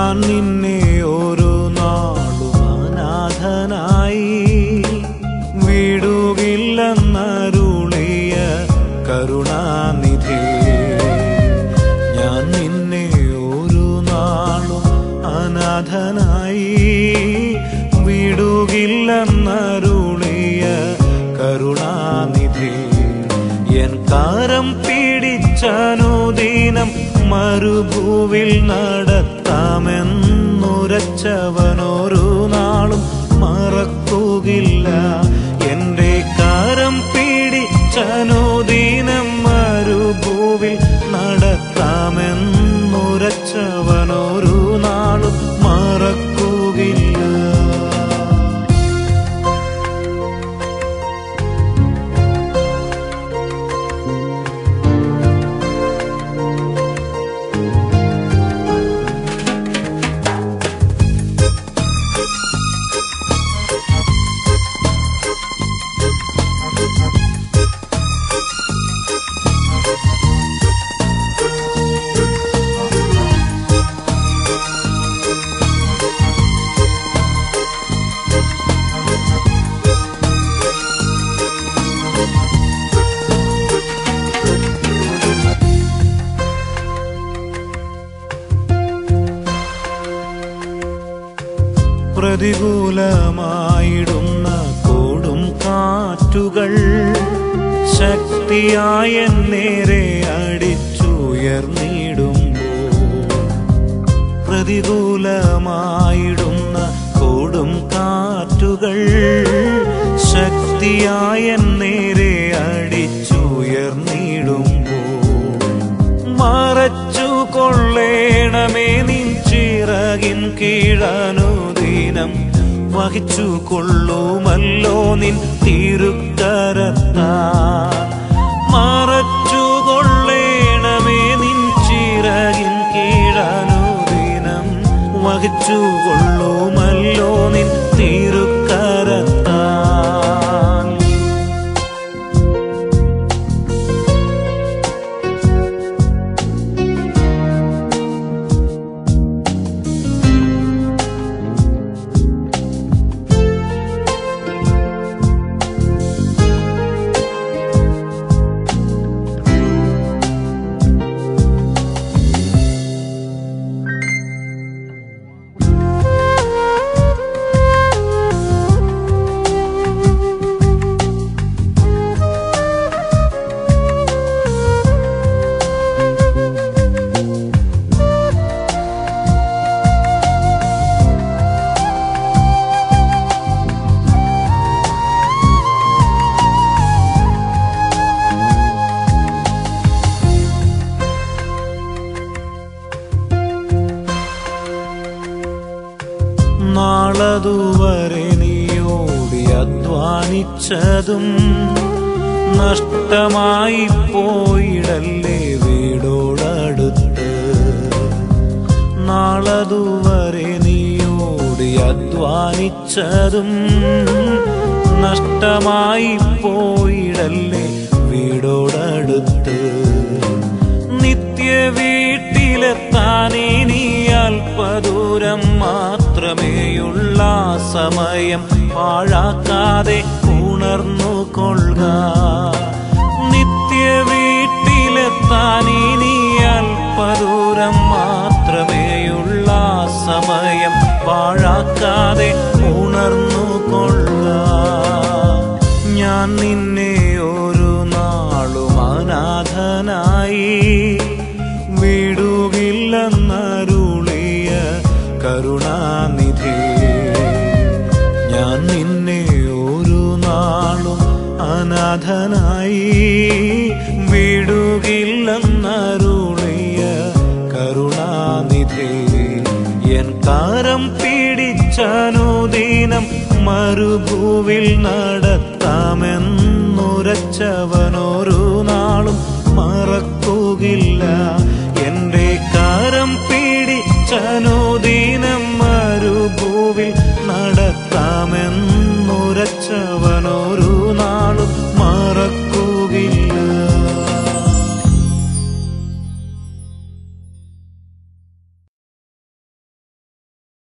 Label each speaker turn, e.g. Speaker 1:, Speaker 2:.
Speaker 1: ഞാൻ നിന്നെ ഒരു നാളും അനാഥനായി വിടുകില്ലെന്നരുളിയ കരുണാനിധി ഞാൻ നിന്നെ ഒരു നാളും അനാഥനായി വിടുകില്ലെന്നരുളിയ കരുണാനിധി എൻ കാരം പിടിച്ചനുദീനം മരുഭൂവിൽ നടത്താമെന്നുരച്ചവനൊരു നാളും മറക്കുകില്ല എന്റെ കാരം പിടിച്ചനുദീനം മരുഭൂവിൽ നടത്താമെന്നുരച്ചവനൊരു നാളും മറക്കുകില്ല പ്രതികൂലമായിടുന്ന കൊടും കാറ്റുകൾ ശക്തിയായ നേരെ അടിച്ചുയർന്നിടുമ്പോൾ പ്രതികൂലമായിടുന്ന കൊടും കാറ്റുകൾ ശക്തിയായ നേരെ അടിച്ചുയർന്നിടുമ്പോൾ മറച്ചു കൊള്ളേണമേ നിൻ ചിറകിൻ കീഴനുദീനം വഹിച്ചു കൊള്ളുമല്ലോ നിൻ തിരുക്കരത്താ മറച്ചു കൊള്ളേണമേ നിൻ ചിറകിൻ കീഴനുദീനം വഹിച്ചു കൊള്ളുമല്ലോ നിൻ തിരുക്കരത്താ നാളതുവരെ നീയോടി അധ്വാനിച്ചതും നഷ്ടമായി പോയിടല്ലേ വീടോടടുത്ത് നാളതുവരെ നീയോടി അധ്വാനിച്ചതും നഷ്ടമായി പോയിടല്ലേ വീടോടടുത്ത് നിത്യ വീട്ടിലെത്താൻ ഇനി അല്പദൂരം മാത്രമേയുള്ള സമയം പാഴാക്കാതെ ഉണർന്നു കൊള്ളുക നിത്യ വീട്ടിലെത്താൻ ഇനി അല്പദൂരം മാത്രമേയുള്ള സമയം പാഴാക്കാതെ ഉണർന്നു കൊള്ളുക ഞാൻ നിന്നെ ഒരു നാളും അനാഥനായി വിടുകില്ലെന്നരുളിയ കരുണാനിധി ഞാൻ നിന്നെ ഒരു നാളും അനാഥനായി വിടുകില്ലെന്നരുളിയ കരുണാനിധി എൻ കാരം പിടിച്ചനുദീനം മരുഭൂവിൽ നടത്താമെന്നുരച്ചവനൊരു നാളും മറക്കുകില്ല എന്റെ കാരം പിടിച്ചനുദീനം മരുഭൂവിൽ നടത്താമെന്നുരച്ചവനൊരു